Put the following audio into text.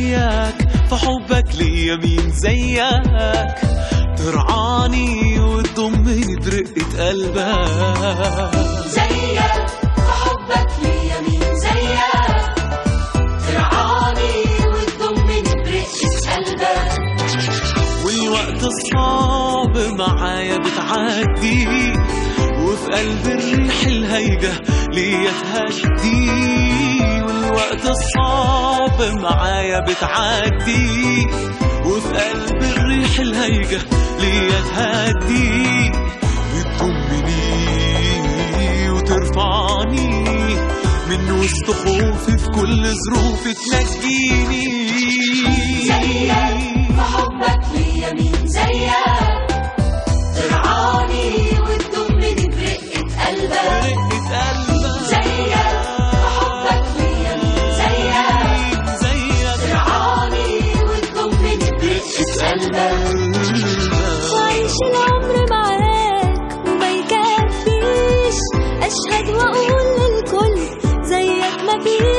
وياك في حبك ليا مين زيك ترعاني وتضمني برقة قلبك زيك في حبك ليا مين زيك ترعاني وتضمني برقة قلبك والوقت الصعب معايا بتعدي وفي قلب الريح الهيجة ليا تهدي والوقت الصعب معايا بتعدي وفي قلب الريح الهيجة ليا تهدي بتضمني وترفعني من وسط خوفي في كل ظروفي تنجيني زيك في حبك ليا مين زيك ترعاني وتضمني برقة قلبك رقة قلبك زيك في حبك ليا مين زيك زيك ترعاني وتضمني برقة قلبك وعيش العمر معاك وما يكفيش أشهد وأقول للكل زيك مفيش